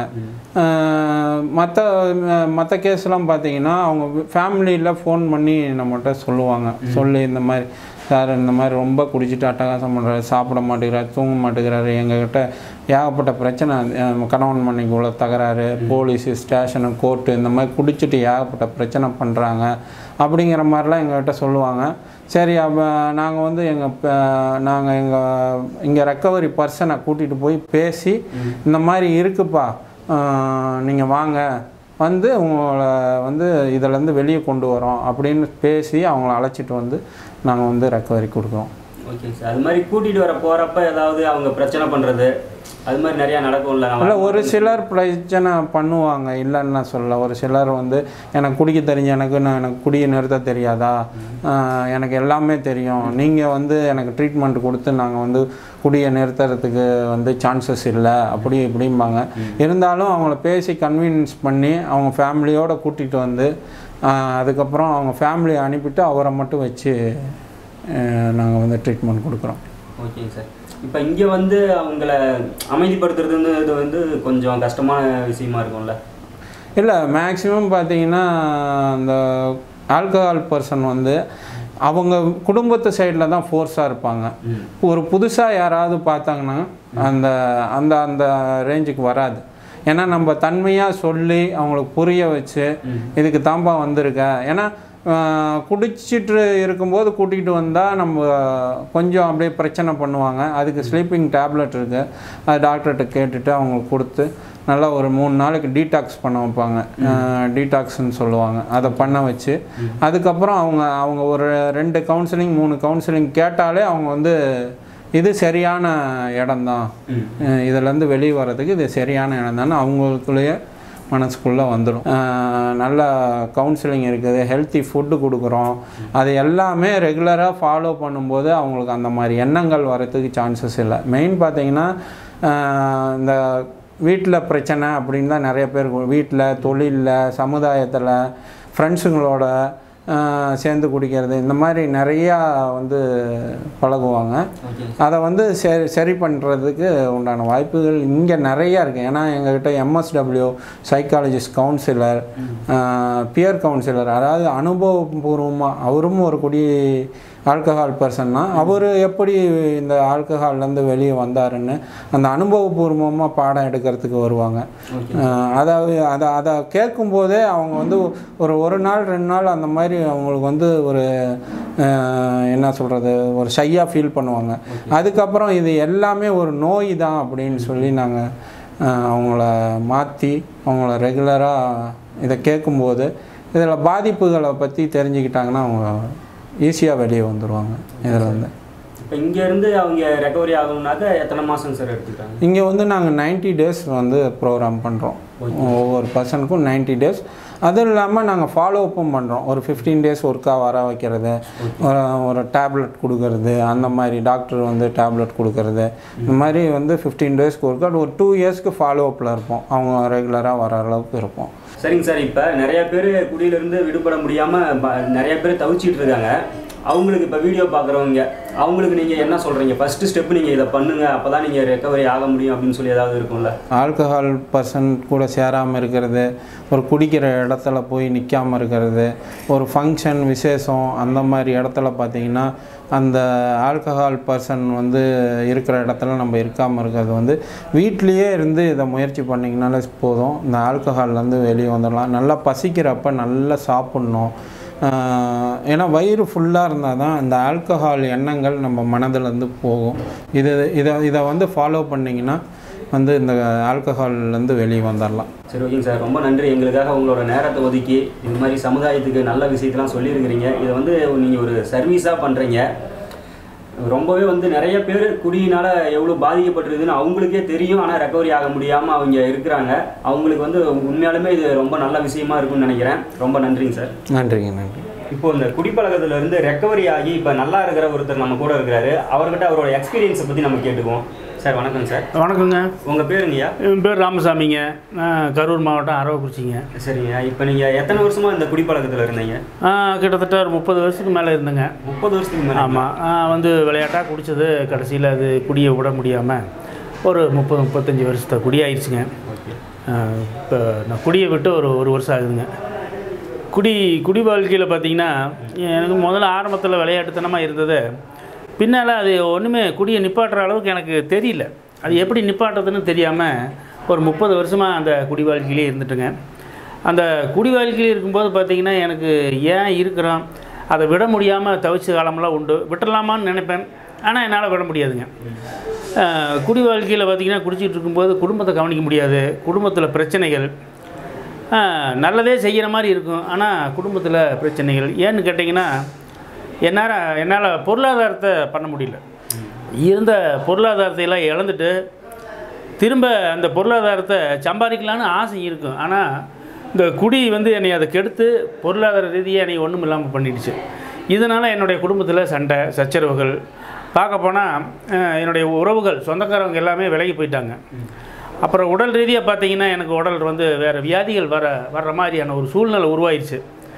மற்ற மற்ற கேஸ்லாம் பார்த்தீங்கன்னா அவங்க ஃபேமிலியில் ஃபோன் பண்ணி நம்மகிட்ட சொல்லுவாங்க சொல்லி இந்த மாதிரி சார் இந்த மாதிரி ரொம்ப குடிச்சிட்டு அட்டகாசம் பண்ணுறாரு சாப்பிட மாட்டேங்கிறாரு தூங்க மாட்டேங்கிறாரு எங்ககிட்ட ஏகப்பட்ட பிரச்சனை அஹ் கணவன் மனைக்குள்ள தகராறு போலீஸு ஸ்டேஷனு கோர்ட்டு இந்த மாதிரி குடிச்சிட்டு ஏகப்பட்ட பிரச்சனை பண்ணுறாங்க அப்படிங்கிற மாதிரிலாம் எங்ககிட்ட சொல்லுவாங்க சரி அப்போ நாங்கள் வந்து எங்கள் நாங்கள் எங்கள் இங்கே ரெக்கவரி பர்சனை கூட்டிகிட்டு போய் பேசி இந்த மாதிரி இருக்குப்பா நீங்கள் வாங்க வந்து உங்களை வந்து இதிலேருந்து வெளியே கொண்டு வரோம் அப்படின்னு பேசி அவங்கள அழைச்சிட்டு வந்து நாங்கள் வந்து ரெக்கவரி கொடுக்குறோம் ஓகே சார் அது மாதிரி கூட்டிகிட்டு வர போகிறப்ப ஏதாவது அவங்க பிரச்சனை பண்ணுறது அது மாதிரி நிறையா நடக்கும்ல நம்ம- இல்லை ஒரு சிலர் பிரச்சனை பண்ணுவாங்க இல்லைன்னு நான் சொல்ல ஒரு சிலர் வந்து எனக்கு குடிக்க தெரிஞ்ச எனக்கு நான் எனக்கு குடியை நிறுத்த தெரியாதா ஆஹ் எனக்கு எல்லாமே தெரியும் நீங்கள் வந்து எனக்கு ட்ரீட்மெண்ட் கொடுத்து நாங்கள் வந்து குடியை நிறுத்துறதுக்கு வந்து சான்சஸ் இல்லை அப்படி இப்படிம்பாங்க இருந்தாலும் அவங்கள பேசி கன்வீனியன்ஸ் பண்ணி அவங்க ஃபேமிலியோடு கூட்டிகிட்டு வந்து ஆஹ் அதுக்கப்புறம் அவங்க ஃபேமிலியை அனுப்பிட்டு அவரை மட்டும் வச்சு நாங்கள் வந்து ட்ரீட்மெண்ட் கொடுக்குறோம் ஓகேங்க சார் இப்போ இங்கே வந்து அவங்கள அமைதிப்படுத்துறதுன்றது வந்து கொஞ்சம் கஷ்டமான விஷயமா இருக்கும்ல இல்லை மேக்ஸிமம் பார்த்தீங்கன்னா அந்த ஆல்கஹால் பர்சன் வந்து அவங்க குடும்பத்து சைடில் தான் ஃபோர்ஸாக இருப்பாங்க ஒரு புதுசாக யாராவது பார்த்தாங்கன்னா அந்த அந்த அந்த ரேஞ்சுக்கு வராது ஏன்னா நம்ம தன்மையாக சொல்லி அவங்களுக்கு புரிய வச்சு இதுக்கு தான்பா வந்திருக்க ஏன்னா ஆஹ், குடிச்சிட்டு இருக்கும்போது கூட்டிகிட்டு வந்தால் நம்ம கொஞ்சம் அப்படியே பிரச்சனை பண்ணுவாங்க அதுக்கு ஸ்லீப்பிங் டேப்லெட் இருக்குது அது டாக்டர்கிட்ட கேட்டுட்டு அவங்களுக்கு கொடுத்து நல்லா ஒரு மூணு நாளைக்கு டீடாக்ஸ் பண்ண வைப்பாங்க டீடாக்ஸ்ன்னு சொல்லுவாங்க அதை பண்ண வச்சு அதுக்கப்புறம் அவங்க அவங்க ஒரு ரெண்டு கவுன்சிலிங் மூணு கவுன்சிலிங் கேட்டாலே அவங்க வந்து இது சரியான இடம்தான் அஹ் இதுலேருந்து வெளியே வர்றதுக்கு இது சரியான இடம் தான் அவங்களுக்குள்ளேயே மனசுக்குள்ளே வந்துடும் நல்ல கவுன்சிலிங் இருக்குது ஹெல்த்தி ஃபுட்டு கொடுக்குறோம் அது எல்லாமே ரெகுலராக ஃபாலோ பண்ணும்போது அவங்களுக்கு அந்த மாதிரி எண்ணங்கள் வரதுக்கு சான்சஸ் இல்லை மெயின் பார்த்தீங்கன்னா ஆஹ் இந்த வீட்டில் பிரச்சனை அப்படின்னு தான் நிறைய பேர் வீட்டில் தொழிலில் சமுதாயத்தில் ஃப்ரெண்ட்ஸுங்களோட ஆஹ் சேர்ந்து குடிக்கிறது இந்த மாதிரி நிறையா வந்து பழகுவாங்க ஓகே அதை வந்து சரி சரி பண்ணுறதுக்கு உண்டான வாய்ப்புகள் இங்கே நிறையா இருக்குது ஏன்னா எங்ககிட்ட MSW psychologist counsellor peer counsellor அதாவது அனுபவபூர்வமாக அவரும் ஒரு குடி ஆல்கஹால் பர்சன்னா அவர் எப்படி இந்த ஆல்கஹால்லேருந்து வெளியே வந்தாருன்னு அந்த அனுபவபூர்வமாக பாடம் எடுக்கிறதுக்கு வருவாங்க ஆஹ் அதாவது அதை அதை கேட்கும்போதே அவங்க வந்து ஒரு ஒரு நாள் ரெண்டு நாள் அந்த மாதிரி அவங்களுக்கு வந்து ஒரு ஆஹ் என்ன சொல்கிறது ஒரு ஷையாக ஃபீல் பண்ணுவாங்க அதுக்கப்புறம் இது எல்லாமே ஒரு நோய் தான் அப்படின்னு சொல்லி நாங்கள் அவங்கள மாற்றி அவங்கள ரெகுலராக இதை கேட்கும்போது இதில் பாதிப்புகளை பற்றி தெரிஞ்சுக்கிட்டாங்கன்னா அவங்க ஈஸியாக வெளியே வந்துடுவாங்க இதில் வந்து இப்போ இங்கேருந்து அவங்க ரெக்கவரி ஆகணும்னாக்க எத்தனை மாதம் சார் எடுத்துக்கிறாங்க இங்கே வந்து நாங்கள் 90 டேஸ் வந்து ப்ரோக்ராம் பண்ணுறோம் ஒவ்வொரு பர்சனுக்கும் 90 டேஸ் அதுவும் இல்லாமல் நாங்கள் ஃபாலோ அப்பும் பண்ணுறோம் ஒரு ஃபிஃப்டீன் டேஸ் ஒர்க்காக வர வைக்கிறது ஒரு ஒரு டேப்லெட் கொடுக்கறது அந்த மாதிரி டாக்டர் வந்து டேப்லெட் கொடுக்கறது இந்த மாதிரி வந்து ஃபிஃப்டீன் டேஸ்க்கு ஒர்க்கா ஒரு டூ இயர்ஸ்க்கு ஃபாலோ அப்பில் இருப்போம் அவங்க ரெகுலராக வர அளவுக்கு இருப்போம் சரிங்க சார் இப்போ நிறைய பேர் குடியிலேருந்து விடுபட முடியாமல் நிறைய பேர் தவிச்சிட்டு இருக்காங்க அவங்களுக்கு இப்போ வீடியோ பார்க்குறவங்க அவங்களுக்கு நீங்கள் என்ன சொல்கிறீங்க ஃபஸ்ட்டு ஸ்டெப் நீங்கள் இதை பண்ணுங்க அப்போ தான் நீங்கள் ரெக்கவரி ஆக முடியும் அப்படின்னு சொல்லி ஏதாவது இருக்கும்ல ஆல்கஹால் பர்சன் கூட சேராமல் இருக்கிறது ஒரு குடிக்கிற இடத்துல போய் நிற்காம இருக்கிறது ஒரு ஃபங்க்ஷன் விசேஷம் அந்த மாதிரி இடத்துல பார்த்தீங்கன்னா அந்த ஆல்கஹால் பர்சன் வந்து இருக்கிற இடத்துல நம்ம இருக்காமல் இருக்கிறது வந்து வீட்லேயே இருந்து இதை முயற்சி பண்ணிங்கனாலே போதும் இந்த ஆல்கஹால்லேருந்து வெளியே வந்துடலாம் நல்லா பசிக்கிறப்ப நல்லா சாப்பிட்ணும் ஆஹ் ஏன்னா வயிறு ஃபுல்லாக இருந்தால் தான் இந்த ஆல்கஹால் எண்ணங்கள் நம்ம மனதிலேருந்து போகும் இது இதை இதை வந்து ஃபாலோ பண்ணிங்கன்னா வந்து இந்த ஆல்கஹால்லேருந்து வெளியே வந்துடலாம் சரி ஓகேங்க சார் ரொம்ப நன்றி எங்களுக்காக உங்களோட நேரத்தை ஒதுக்கி இது மாதிரி சமுதாயத்துக்கு நல்ல விஷயத்தெல்லாம் சொல்லியிருக்கிறீங்க இதை வந்து நீங்கள் ஒரு சர்வீஸாக பண்ணுறீங்க ரொம்பவே வந்து நிறைய பேர் குடியினால் எவ்வளோ பாதிக்கப்பட்டிருக்குன்னு அவங்களுக்கே தெரியும் ஆனால் ரெக்கவரி ஆக முடியாமல் அவங்க இருக்கிறாங்க அவங்களுக்கு வந்து உண்மையாலுமே இது ரொம்ப நல்ல விஷயமா இருக்கும்னு நினைக்கிறேன் ரொம்ப நன்றிங்க சார் நன்றிங்க நன்றி இப்போ இந்த குடிப்பழக்கத்துல இருந்து ரெக்கவரி ஆகி இப்போ நல்லா இருக்கிற ஒருத்தர் நம்ம கூட இருக்கிறாரு அவர்கிட்ட அவரோட எக்ஸ்பீரியன்ஸை பற்றி நம்ம கேட்டுக்குவோம் சார் வணக்கம் சார் வணக்கங்க உங்கள் பேருங்கய்யா என் பேர் ராமசாமிங்க நான் கரூர் மாவட்டம் அரவக்குறிச்சிங்க சரிங்க இப்போ நீங்கள் எத்தனை வருஷமா இந்த குடிப்பழக்கத்தில் இருந்தீங்க ஆ, கிட்டத்தட்ட ஒரு முப்பது வருஷத்துக்கு மேலே இருந்தேங்க முப்பது வருஷத்துக்கு மேலே ஆமாம் வந்து விளையாட்டாக குடித்தது கடைசியில் அது குடியை விட முடியாமல் ஒரு முப்பது முப்பத்தஞ்சு வருஷத்தை குடியாயிருச்சுங்க இப்போ நான் குடியை விட்டு ஒரு ஒரு வருஷம் ஆகுதுங்க குடி குடி வாழ்க்கையில் பார்த்தீங்கன்னா எனக்கு முதல்ல ஆரம்பத்தில் விளையாட்டுத்தனமாக இருந்தது பின்னால் அது ஒன்றுமே குடியை நிப்பாட்டுற அளவுக்கு எனக்கு தெரியல அது எப்படி நிப்பாட்டுறதுன்னு தெரியாமல் ஒரு முப்பது வருஷமாக அந்த குடி வாழ்க்கையிலே இருந்துட்டுங்க அந்த குடி வாழ்க்கையில் இருக்கும்போது பார்த்திங்கன்னா எனக்கு ஏன் இருக்கிறோம் அதை விட முடியாமல் தவிச்ச காலமெல்லாம் உண்டு விட்டுடலாமான்னு நினைப்பேன் ஆனால் என்னால் விட முடியாதுங்க அஹ், குடி வாழ்க்கையில் பார்த்திங்கன்னா குடிச்சிட்டு இருக்கும்போது குடும்பத்தை கவனிக்க முடியாது குடும்பத்தில் பிரச்சனைகள் ஆஹ், நல்லதே செய்கிற மாதிரி இருக்கும் ஆனால் குடும்பத்தில் பிரச்சனைகள் ஏன்னு கேட்டிங்கன்னா என்னால் என்னால் பொருளாதாரத்தை பண்ண முடியல இருந்த பொருளாதாரத்தை எல்லாம் இழந்துட்டு திரும்ப அந்த பொருளாதாரத்தை சம்பாதிக்கலான்னு ஆசை இருக்கும் ஆனால் இந்த குடி வந்து என்னை அதை கெடுத்து பொருளாதார ரீதியாக என்னை ஒன்றும் இல்லாமல் பண்ணிடுச்சு இதனால் என்னுடைய குடும்பத்தில் சண்டை சச்சரவுகள் பார்க்க போனால் என்னுடைய உறவுகள் சொந்தக்காரவங்க எல்லாமே விலகி போயிட்டாங்க அப்புறம் உடல் ரீதியாக பார்த்தீங்கன்னா எனக்கு உடல் வந்து வேறு வியாதிகள் வர வர்ற மாதிரியான ஒரு சூழ்நிலை உருவாயிருச்சு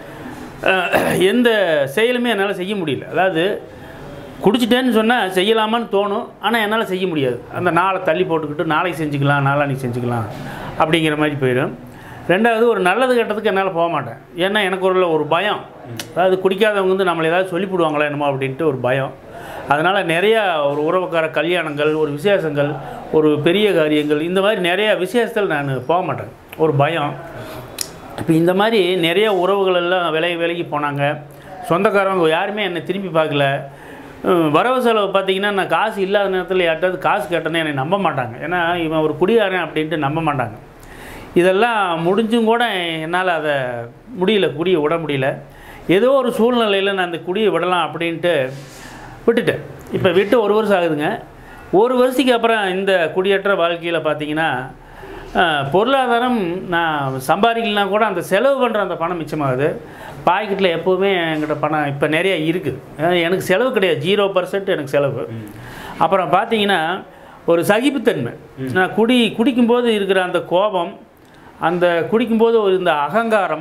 அஹ் எந்த செயலுமே என்னால் செய்ய முடியல அதாவது குடிச்சிட்டேன்னு சொன்னால் செய்யலாமான்னு தோணும் ஆனால் என்னால் செய்ய முடியாது அந்த நாளை தள்ளி போட்டுக்கிட்டு நாளைக்கு செஞ்சுக்கலாம் நாளான்னைக்கு செஞ்சுக்கலாம் அப்படிங்கிற மாதிரி போயிடும் ரெண்டாவது ஒரு நல்லது கெட்டதுக்கு என்னால் போக மாட்டேன் ஏன்னா எனக்கு ஒரு ஒரு பயம் அதாவது குடிக்காதவங்க வந்து நம்மளை ஏதாவது சொல்லிவிடுவாங்களா என்னமோ அப்படின்ட்டு ஒரு பயம் அதனால் நிறையா ஒரு உறவுக்கார கல்யாணங்கள் ஒரு விசேஷங்கள் ஒரு பெரிய காரியங்கள் இந்த மாதிரி நிறையா விசேஷத்தில் நான் போக மாட்டேன் ஒரு பயம் இப்போ இந்த மாதிரி நிறைய உறவுகள் எல்லாம் விலகி விலகி போனாங்க சொந்தக்காரவங்க யாருமே என்னை திரும்பி பார்க்கல ஹம், வரவு செலவு பார்த்தீங்கன்னா நான் காசு இல்லாத நேரத்தில் யார்ட்டாவது காசு கேட்டேன்னு என்னை நம்ப மாட்டாங்க ஏன்னா இவன் ஒரு குடிகாரன் அப்படின்ட்டு நம்ப மாட்டாங்க இதெல்லாம் முடிஞ்சும் கூட என்னால் அதை முடியல குடியை விட முடியல ஏதோ ஒரு சூழ்நிலையில் நான் இந்த குடியை விடலாம் அப்படின்ட்டு விட்டுட்டேன் இப்போ விட்டு ஒரு வருஷம் ஆகுதுங்க ஒரு வருஷத்துக்கு அப்புறம் இந்த குடியேற்ற வாழ்க்கையில் பார்த்தீங்கன்னா அஹ், பொருளாதாரம் நான் சம்பாதிக்கலனா கூட அந்த செலவு பண்ணுற அந்த பணம் மிச்சமாகுது பாக்கெட்டில் எப்போவுமே என்கிட்ட பணம் இப்போ நிறைய இருக்குது அஹ், எனக்கு செலவு கிடையாது ஜீரோ பர்சன்ட் எனக்கு செலவு அப்புறம் பார்த்தீங்கன்னா ஒரு சகிப்புத்தன்மை நான் குடி குடிக்கும்போது இருக்கிற அந்த கோபம் அந்த குடிக்கும்போது ஒரு இந்த அகங்காரம்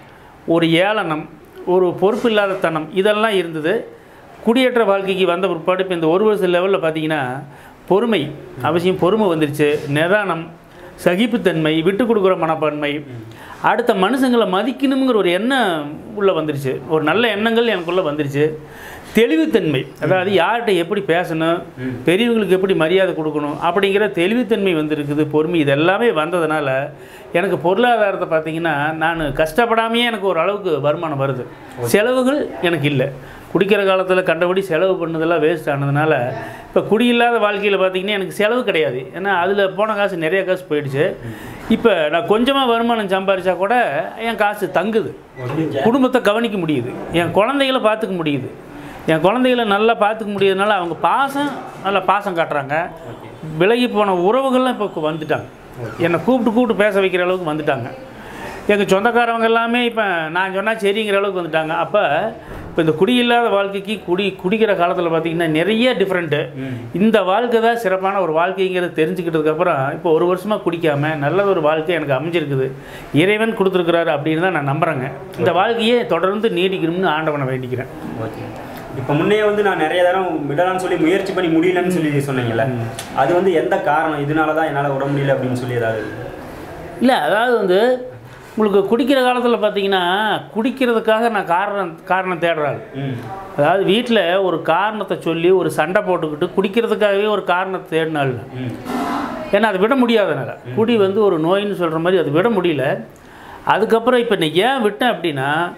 ஒரு ஏளனம் ஒரு பொறுப்பில்லாத தனம் இதெல்லாம் இருந்தது குடியேற்ற வாழ்க்கைக்கு வந்த பிற்பாடு இப்போ இந்த ஒரு வருஷ லெவலில் பார்த்தீங்கன்னா பொறுமை அவசியம் பொறுமை வந்துருச்சு நிதானம் சகிப்புத்தன்மை விட்டு கொடுக்குற மனப்பான்மை அடுத்த மனுஷங்களை மதிக்கணுங்கிற ஒரு எண்ணம் உள்ளே வந்துருச்சு ஒரு நல்ல எண்ணங்கள் எனக்குள்ளே வந்துருச்சு தெளிவுத்தன்மை அதாவது யார்கிட்ட எப்படி பேசணும் பெரியவங்களுக்கு எப்படி மரியாதை கொடுக்கணும் அப்படிங்கிற தெளிவுத்தன்மை வந்திருக்குது பொறுமை இது எல்லாமே வந்ததுனால எனக்கு பொருளாதாரத்தை பார்த்தீங்கன்னா நான் கஷ்டப்படாமையே எனக்கு ஒரு அளவுக்கு வருமானம் வருது செலவுகள் எனக்கு இல்லை குடிக்கிற காலத்தில் கண்டபடி செலவு பண்ணதெல்லாம் வேஸ்ட் ஆனதுனால இப்போ குடி இல்லாத வாழ்க்கையில் பார்த்தீங்கன்னா எனக்கு செலவு கிடையாது ஏன்னா அதில் போன காசு நிறைய காசு போயிடுச்சு இப்போ நான் கொஞ்சமாக வருமானம் சம்பாரிச்சா கூட என் காசு தங்குது குடும்பத்தை கவனிக்க முடியுது என் குழந்தைகளை பார்த்துக்க முடியுது என் குழந்தைகளை நல்லா பார்த்துக்க முடியுதுனால அவங்க பாசம் நல்லா பாசம் காட்டுறாங்க விலகி போன உறவுகள்லாம் இப்போ வந்துட்டாங்க என்னை கூப்பிட்டு கூப்பிட்டு பேச வைக்கிற அளவுக்கு வந்துட்டாங்க எங்கள் சொந்தக்காரவங்க எல்லாமே இப்போ நான் சொன்னால் சரிங்கிற அளவுக்கு வந்துட்டாங்க அப்போ இப்போ இந்த குடி இல்லாத வாழ்க்கைக்கு குடி குடிக்கிற காலத்தில் பார்த்திங்கன்னா நிறைய டிஃப்ரெண்ட்டு இந்த வாழ்க்கை தான் சிறப்பான ஒரு வாழ்க்கைங்கிறத தெரிஞ்சுக்கிட்டதுக்கப்புறம் இப்போ ஒரு வருஷமாக குடிக்காமல் நல்ல ஒரு வாழ்க்கை எனக்கு அமைஞ்சிருக்குது இறைவன் கொடுத்துருக்குறாரு அப்படின்னு தான் நான் நம்புகிறேங்க இந்த வாழ்க்கையே தொடர்ந்து நீடிக்கணும்னு ஆண்டவனை வேண்டிக்கிறேன் ஓகே இப்போ முன்னே வந்து நான் நிறைய தரம் விடலாம்னு சொல்லி முயற்சி பண்ணி முடியலன்னு சொல்லி சொன்னீங்கல்ல அது வந்து எந்த காரணம் இதனால தான் என்னால் விட முடியல அப்படின்னு சொல்லி ஏதாவது இல்லை அதாவது வந்து உங்களுக்கு குடிக்கிற காலத்தில் பார்த்தீங்கன்னா குடிக்கிறதுக்காக நான் காரணம் காரணம் தேடுறாங்க ம் அதாவது வீட்டில் ஒரு காரணத்தை சொல்லி ஒரு சண்டை போட்டுக்கிட்டு குடிக்கிறதுக்காகவே ஒரு காரணத்தை தேடினாள் ம் ஏன்னா அதை விட முடியாதனால குடி வந்து ஒரு நோயின்னு சொல்கிற மாதிரி அது விட முடியல அதுக்கப்புறம் இப்போ நான் ஏன் விட்டேன் அப்படின்னா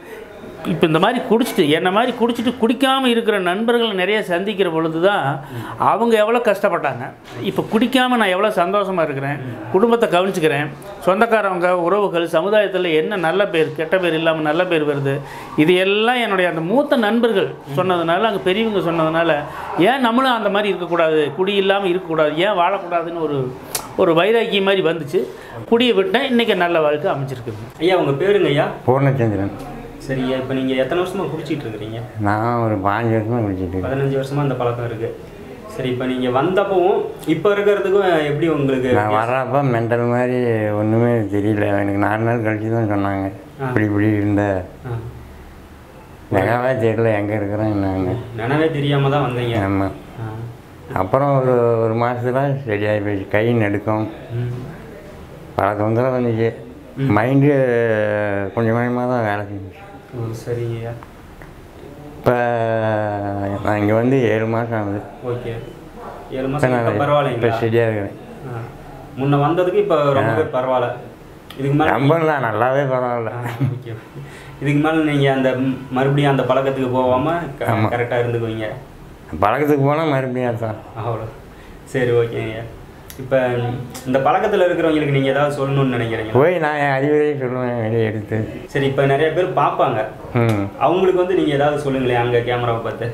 இப்போ இந்த மாதிரி குடிச்சிட்டு என்ன மாதிரி குடிச்சிட்டு குடிக்காமல் இருக்கிற நண்பர்கள் நிறைய சந்திக்கிற பொழுது தான் அவங்க எவ்வளோ கஷ்டப்பட்டாங்க இப்போ குடிக்காமல் நான் எவ்வளோ சந்தோஷமாக இருக்கிறேன் குடும்பத்தை கவனிச்சுக்கிறேன் சொந்தக்காரவங்க உறவுகள் சமுதாயத்தில் என்ன நல்ல பேர் கெட்ட பேர் இல்லாமல் நல்ல பேர் வருது இது எல்லாம் என்னுடைய அந்த மூத்த நண்பர்கள் சொன்னதுனால அங்கே பெரியவங்க சொன்னதுனால ஏன் நம்மளும் அந்த மாதிரி இருக்கக்கூடாது குடி இல்லாமல் இருக்கக்கூடாது ஏன் வாழக்கூடாதுன்னு ஒரு ஒரு வைராக்கியம் மாதிரி வந்துச்சு குடியை விட்டேன் இன்றைக்கி நல்ல வாழ்க்கை அமைச்சிருக்குது ஐயா உங்கள் பேருங்க ஐயா பூர்ணச்சந்திரன் சரிங்க இப்போ நீங்கள் எத்தனை வருஷமாக குடிச்சிட்டு இருக்கிறீங்க நான் ஒரு பாஞ்சு வருஷமாக குடிச்சிட்டு இருக்கேன் பதினஞ்சு வருஷமாக அந்த பழக்கம் இருக்குது சரி இப்போ நீங்கள் வந்தப்பவும் இப்போ இருக்கிறதுக்கும் எப்படி உங்களுக்கு நான் வர்றப்ப மெண்டல் மாதிரி ஒன்றுமே தெரியல எனக்கு நாலு நாள் கழிச்சு தான் சொன்னாங்க இப்படி இப்படி இருந்த ஆ. நெகாவே தெரியல எங்கே இருக்கிறேன் என்னன்னு நினைவே தெரியாமல் தான் வந்தீங்க ஆமாம் ஆ. அப்புறம் ஒரு ஒரு மாதத்துல சரியாகி போயிடுச்சு கை நடுக்கம் ம். பல தொந்தரவு வந்துச்சு மைண்டு கொஞ்சம் கொஞ்சமாக தான் வேலை செஞ்சுச்சு ஓ சரிங்கய்யா இப்போ நான் இங்கே வந்து ஏழு மாதம் ஆகுது ஓகே ஏழு இப்போ மாதம் நான் இப்போ இப்போ பரவாயில்லைங்களா சரியாக இருக்கிறேன் ஆ. முன்ன வந்ததுக்கு இப்போ ரொம்பவே பரவாயில்ல இதுக்கு மேலே ரொம்ப இல்லை நல்லாவே பரவாயில்ல ஓகே இதுக்கு மேலே நீங்கள் அந்த ம், மறுபடியும் அந்த பழக்கத்துக்கு போகாமல் ஆமா. கரெக்டாக இருந்துக்குவீங்க பழக்கத்துக்கு போனால் மறுபடியும் தான் அவ்வளோ சரி ஓகேங்க இப்போ இந்த பழக்கத்தில் இருக்கிறவங்களுக்கு நீங்கள் ஏதாவது சொல்லணும்னு நினைக்கிறீங்க போய் நான் என் அறிவுரையை சொல்லுவேன் வெளியே எடுத்து சரி இப்போ நிறைய பேர் பார்ப்பாங்க ம் அவங்களுக்கு வந்து நீங்கள் ஏதாவது சொல்லுங்களேன் அங்கே கேமராவை பார்த்து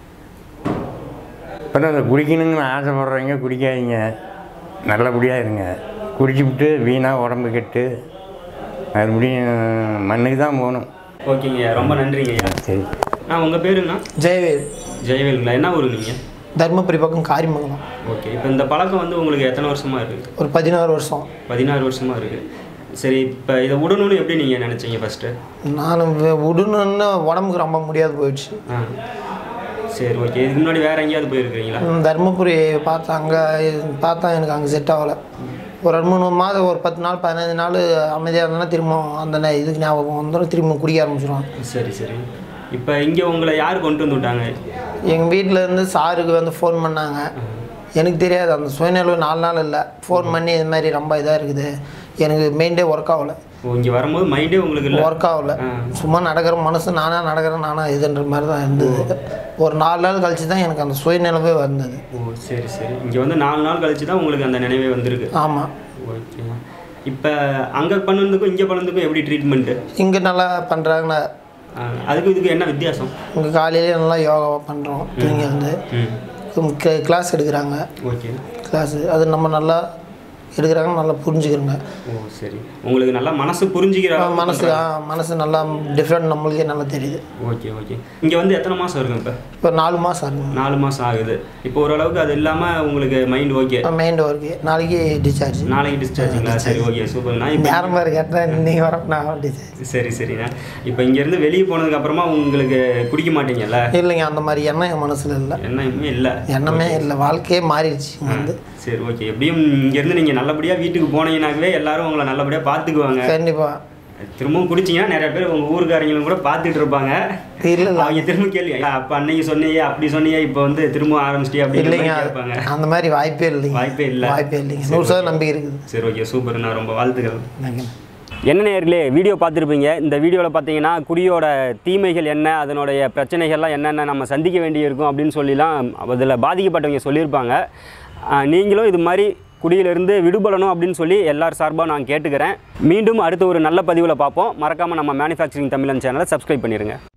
இப்போ அந்த குடிக்கணுங்கன்னு ஆசைப்படுறவங்க குடிக்காதீங்க நல்லபடியாக இருங்க குடிச்சுவிட்டு வீணாக உடம்பு கெட்டு மறுபடியும் மண்ணுக்கு தான் போகணும் ஓகேங்க ரொம்ப நன்றிங்கய்யா சரி ஆ உங்கள் பேருங்கண்ணா ஜெயவேல் ஜெயவேலுங்களா என்ன ஊரு நீங்கள் தர்மபுரி பக்கம் காரிமங்கலம் ஓகே இப்போ இந்த பழக்கம் வந்து உங்களுக்கு எத்தனை வருஷமாக இருக்குது ஒரு பதினாறு வருஷம் பதினாறு வருஷமாக இருக்குது சரி இப்போ இதை விடணும்னு எப்படி நீங்கள் நினச்சீங்க ஃபஸ்ட்டு நான் வி- விடணுன்னு உடம்புக்கு ரொம்ப முடியாது போயிடுச்சு ஆ சரி ஓகே இதுக்கு முன்னாடி வேறு எங்கேயாவது போயிருக்கிறீங்களா ம், தர்மபுரி பார்த்தா அங்கே பார்த்தா எனக்கு அங்கே செட் ஆகலை ஒரு ரெண்டு மூணு மாதம் ஒரு பத்து நாள் பதினஞ்சு நாள் அமைதியாக இருந்தேன்னா திரும்ப அந்த நே- இதுக்கு ஞாபகம் வந்துடும் திரும்ப குடிக்க ஆரம்பிச்சிடுவான் சரி சரி இப்போ இங்கே உங்களை யார் கொண்டு வந்து விட்டாங்க எங்கள் வீட்டில் இருந்து சாருக்கு வந்து ஃபோன் பண்ணாங்க எனக்கு தெரியாது அந்த சுயநலவு நாலு நாள் இல்லை ஃபோன் பண்ணி இது மாதிரி ரொம்ப இதாக இருக்குது எனக்கு மெயின்டே ஒர்க் ஆகலை ஓ இங்கே வரும்போது மைண்டே உங்களுக்கு இல்லை ஒர்க் ஆகல ஆ. சும்மா நடக்கிற மனசு நானா நடக்கிறேன் நானா இதுன்ற மாதிரி தான் இருந்தது ஒரு நாலு நாள் கழிச்சு தான் எனக்கு அந்த சுயநிலவே வந்தது ஓ சரி சரி இங்கே வந்து நாலு நாள் கழிச்சு தான் உங்களுக்கு அந்த நினைவே வந்திருக்கு ஆமாம் ஓகேங்க இப்போ அங்கே பண்ணதுக்கும் இங்கே பண்ணதுக்கும் எப்படி ட்ரீட்மெண்ட்டு இங்கே நல்லா பண்ணுறாங்க அதுக்கும் இதுக்கு என்ன வித்தியாசம் இங்கே காலையிலே நல்லா யோகா பண்ணுறோம் தூங்கி வந்து ம் கிளாஸ் எடுக்கிறாங்க ஓகே கிளாஸு அது நம்ம நல்லா எடுக்கிறாங்க நல்லா புரிஞ்சுக்கிறோங்க ஓ சரி உங்களுக்கு நல்லா மனசு புரிஞ்சுக்கிற அளவுக்கு மனசு பண்றாங்க. ஆ, மனசு நல்லா டிஃப்ரெண்ட் நம்மளுக்கே நல்லா தெரியுது ஓகே ஓகே இங்கே வந்து எத்தனை மாதம் இருக்கும் இப்போ இப்போ நாலு மாதம் ஆகுது நாலு மாதம் ஆகுது இப்போ ஓரளவுக்கு அது இல்லாமல் உங்களுக்கு மைண்ட் ஓகே மைண்ட் ஒர்க்கு நாளைக்கு டிஸ்சார்ஜ் நாளைக்கு டிஸ்சார்ஜிங்களா சரி ஓகே சூப்பர்ண்ணா இப்போ நேரம் வேறு கேட்டால் இன்னைக்கு வர நான் டிஸ்சார்ஜ் சரி சரிண்ணா இப்போ இங்கேருந்து வெளியே போனதுக்கு அப்புறமா உங்களுக்கு குடிக்க மாட்டீங்கல்ல இல்லைங்க அந்த மாதிரி எண்ணம் என் மனசில் இல்லை எண்ணமே இல்லை எண்ணமே இல்லை வாழ்க்கையே மாறிடுச்சு இங்க வந்து சரி ஓகே எப்படியும் இங்கேருந்து நீங்கள் நல்லபடியாக வீட்டுக்கு போனீங்கன்னாக்கவே எல்லாரும் உங்களை நல்லபடியாக பார்த்துக்குவாங்க கண்டிப்பாக திரும்பவும் குடிச்சிங்கன்னா நிறைய பேர் உங்கள் ஊருக்காரங்களும் கூட பார்த்துட்டு இருப்பாங்க இல்லை இல்லை அவங்க திரும்ப கேள்வி அப்போ அன்னைக்கு சொன்னியே அப்படி சொன்னியே இப்போ வந்து திரும்ப ஆரம்பிச்சிட்டியா அப்படிங்கிற இல்லைங்க மாதிரி கேட்பாங்க அந்த மாதிரி வாய்ப்பே இல்லைங்க வாய்ப்பே இல்லை வாய்ப்பே இல்லைங்க நூறு சதவீதம் நம்பிக்கை இருக்குது சரி ஓகே சூப்பர்ண்ணா ரொம்ப வாழ்த்துக்கள் நன்றி. என்ன நேர்களே வீடியோ பார்த்துருப்பீங்க இந்த வீடியோவில் பார்த்தீங்கன்னா குடியோட தீமைகள் என்ன அதனுடைய பிரச்சனைகள்லாம் என்னென்ன நம்ம சந்திக்க வேண்டியிருக்கும் அப்படின்னு சொல்லிலாம் அதில் பாதிக்கப்பட்டவங்க சொல்லியிருப்பாங்க ஆஹ் நீங்களும் இது மாதிரி குடியிலிருந்து விடுபடணும் அப்படின்னு சொல்லி எல்லார் சார்பாக நான் கேட்டுக்கிறேன் மீண்டும் அடுத்த ஒரு நல்ல பதிவில் பார்ப்போம் மறக்காமல் நம்ம மேனுஃபேக்சரிங் தமிழன் சேனலை சப்ஸ்கிரைப் பண்ணிடுங்க